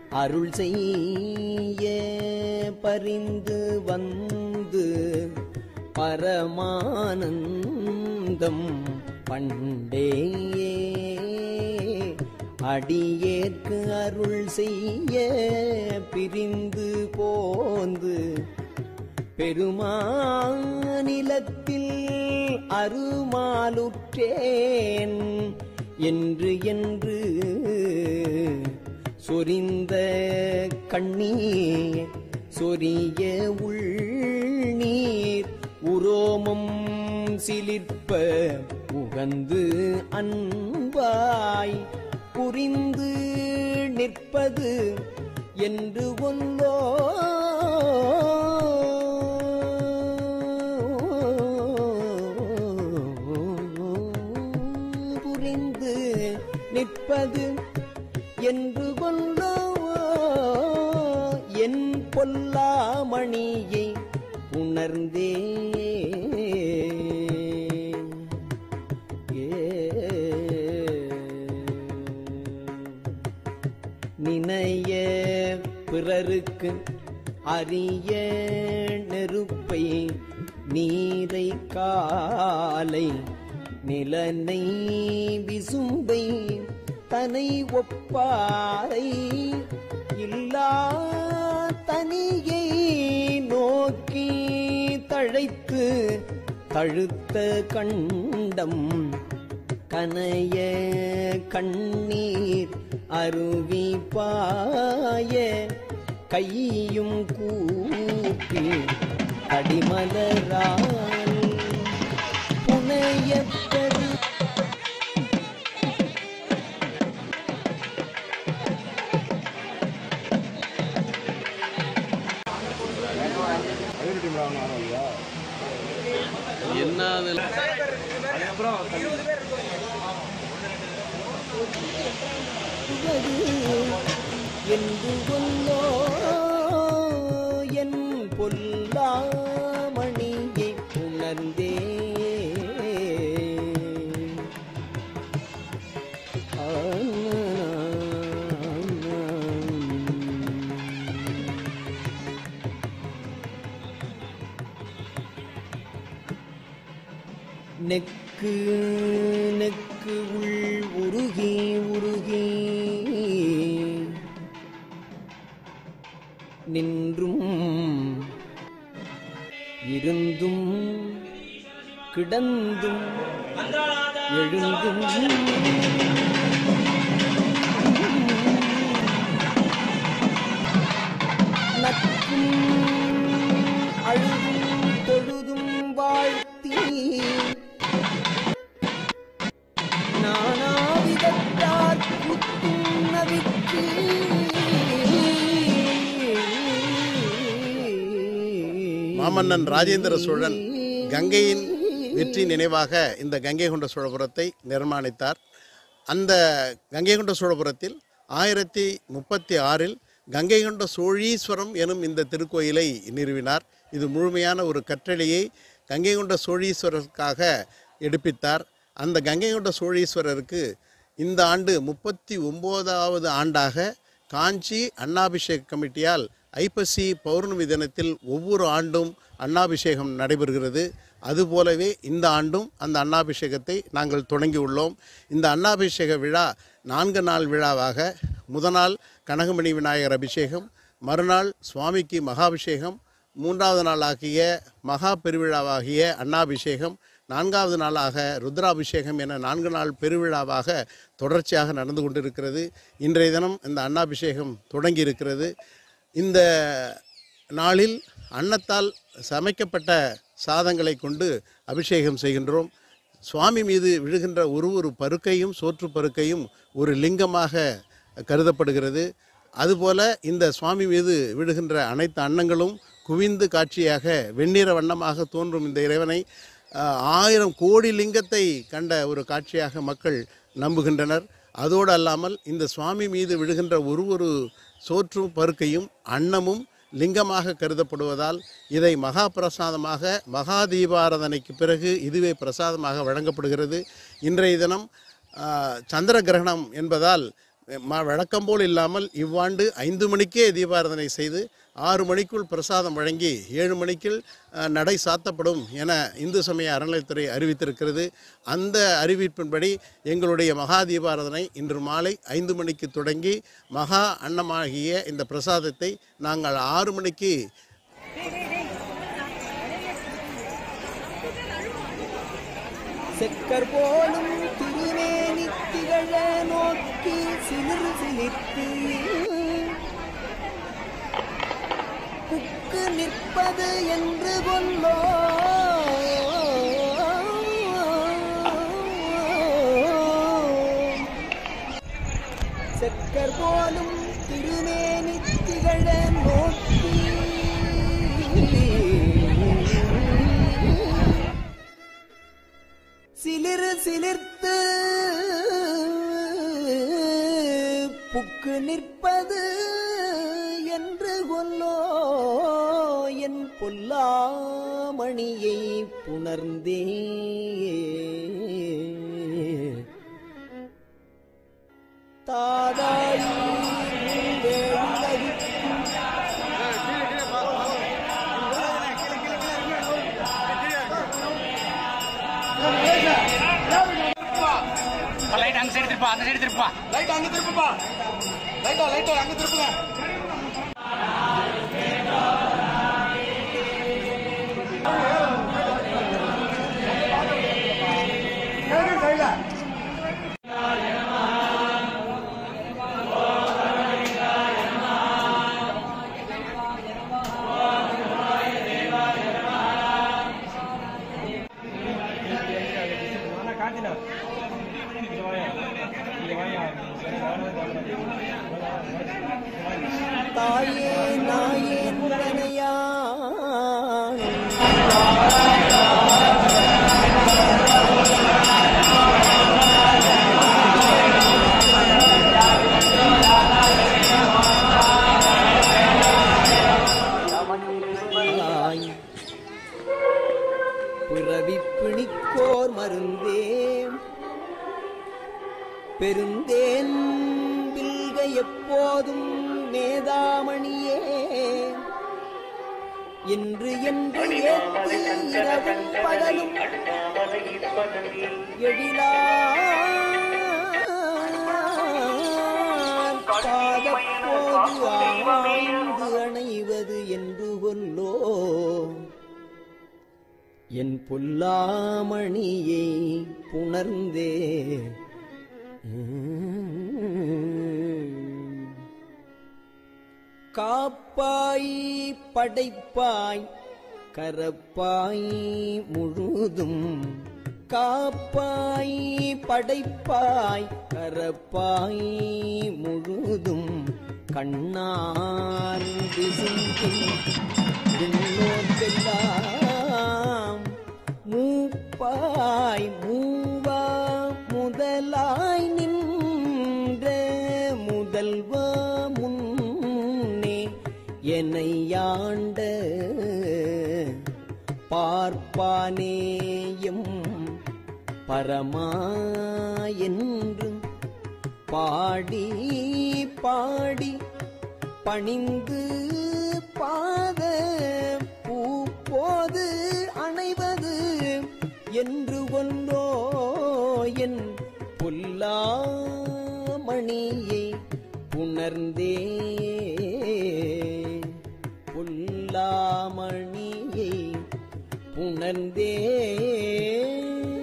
அருள் செய்ய பரிந்து வந்து பரமானந்தம் பண்டேயே அடியேற்கு அருள் செய்ய பிரிந்து போந்து பெருமாநிலத்தில் அருமாலுற்றேன் என்று என்று சொரிந்த கண்ணீர் சொரிய உள்நீர் உரோமம் சிலிர்ப்ப உகந்து அன்பாய் புரிந்து நிற்பது என்று ஒன்றோ புரிந்து நிற்பது என்று கொண்டோ என் பொல்லாமணியை உணர்ந்தே நினைய பிறருக்கு அரிய நெருப்பை நீரை காலை நிலனை விசும்பை தனை ஒப்பாரை இல்லா தனியை நோக்கி தழைத்து தழுத்த கண்டம் கனைய கண்ணீர் அருவி பாய கையும் கூப்பி அடிமலரால் புனையப்பெரு என்ன என்று கொல்லோ என் பொல்லாமணியை உணர்ந்தே நெக்கு நெக்கு உள் உருகி உருகி நின்றும் இருந்தும் கிடந்தும் எழுந்தும் நக்கும் அழுதும் தொழுதும் வாழ்த்தி நானாவிதத்தார் குத்தும் நவிக்கு மாமன்னன் ராஜேந்திர சோழன் கங்கையின் வெற்றி நினைவாக இந்த கங்கை கொண்ட சோழபுரத்தை நிர்மாணித்தார் அந்த கங்கை கொண்ட சோழபுரத்தில் ஆயிரத்தி முப்பத்தி ஆறில் கங்கை கொண்ட சோழீஸ்வரம் எனும் இந்த திருக்கோயிலை நிறுவினார் இது முழுமையான ஒரு கற்றளியை கங்கை கொண்ட சோழீஸ்வரருக்காக எடுப்பித்தார் அந்த கங்கை கொண்ட சோழீஸ்வரருக்கு இந்த ஆண்டு முப்பத்தி ஒம்போதாவது ஆண்டாக காஞ்சி அன்னாபிஷேக் கமிட்டியால் ஐப்பசி பௌர்ணமி தினத்தில் ஒவ்வொரு ஆண்டும் அன்னாபிஷேகம் நடைபெறுகிறது அதுபோலவே இந்த ஆண்டும் அந்த அன்னாபிஷேகத்தை நாங்கள் தொடங்கியுள்ளோம் இந்த அன்னாபிஷேக விழா நான்கு நாள் விழாவாக முதநாள் கனகமணி விநாயகர் அபிஷேகம் மறுநாள் சுவாமிக்கு மகாபிஷேகம் மூன்றாவது நாளாகிய மகா பெருவிழாவாகிய அன்னாபிஷேகம் நான்காவது நாளாக ருத்ராபிஷேகம் என நான்கு நாள் பெருவிழாவாக தொடர்ச்சியாக நடந்து கொண்டிருக்கிறது இன்றைய தினம் இந்த அன்னாபிஷேகம் தொடங்கி இருக்கிறது இந்த நாளில் அன்னத்தால் சமைக்கப்பட்ட சாதங்களை கொண்டு அபிஷேகம் செய்கின்றோம் சுவாமி மீது விழுகின்ற ஒரு ஒரு பருக்கையும் சோற்று பருக்கையும் ஒரு லிங்கமாக கருதப்படுகிறது அதுபோல இந்த சுவாமி மீது விழுகின்ற அனைத்து அன்னங்களும் குவிந்து காட்சியாக வெண்ணிற வண்ணமாக தோன்றும் இந்த இறைவனை ஆஹ், ஆயிரம் கோடி லிங்கத்தை கண்ட ஒரு காட்சியாக மக்கள் நம்புகின்றனர் அதோடு அல்லாமல் இந்த சுவாமி மீது விழுகின்ற ஒரு ஒரு சோற்றும் பருக்கையும் அன்னமும் லிங்கமாக கருதப்படுவதால் இதை மகா பிரசாதமாக மகா தீபாராதனைக்கு பிறகு இதுவே பிரசாதமாக வழங்கப்படுகிறது இன்றைய தினம் ஆஹ், சந்திர கிரகணம் என்பதால் ம- வழக்கம் போல் இல்லாமல் இவ்வாண்டு ஐந்து மணிக்கே தீபாராதனை செய்து ஆறு மணிக்குள் பிரசாதம் வழங்கி ஏழு மணிக்குள் அஹ், நடை சாத்தப்படும் என இந்து சமய அறநிலைத்துறை அறிவித்திருக்கிறது அந்த அறிவிப்பின்படி எங்களுடைய மகா தீபாராதனை இன்று மாலை ஐந்து மணிக்கு தொடங்கி மகா அன்னமாகிய இந்த பிரசாதத்தை நாங்கள் ஆறு மணிக்கு செக்கர் போலும் திருமேனி திகழ நோக்கி சிலிர் சிலிர்த்து புக்கு நிற்பது என்று கொல்லோ செக்கர் போலும் திருமேனி திகழ நோக்கி சிலிரு சிலிர்த்து புக்கு நிற்பது என்று கொல்லோ என் பொல்லாமணியை புணர்ந்தே தாதாய் லைட் அங்க சைடு திருப்பா அந்த சைடு திருப்பா லைட் அங்க திருப்புப்பா லைட்டா லைட்டா அங்க திருப்புங்க தாயே நாயே தனையா ஆய். பிறவி பிணிக்கோர் மருந்தே பெருந்தேன் பில்க எப்போதும் மேதாமணியே என்று என்று ஏத்து இரவும் பகலும் எழிலார் பாதப்போது ஆய்ந்து அணைவது என்று கொல்லோ என் பொல்லாமணியை புணர்ந்தே காப்பாய் படைப்பாய் கரப்பாய் முழுதும் காப்பாய் படைப்பாய் கரப்பாய் முழுதும் கண்ணான் விசும்பும் விண்ணோக்கெல்லாம் மூப்பாய் மூவா முதலாய் நின்ற முதல்வா முன்னே என்னையாண்ட பார்ப்பானேயும் பரமாயென்று பாடி பாடி பணிந்து பாத பூப்போது அணைவது என்று கொண்டோ என் பொல்லாமணியை புணர்ந்தே பொல்லாமணியை புணர்ந்தே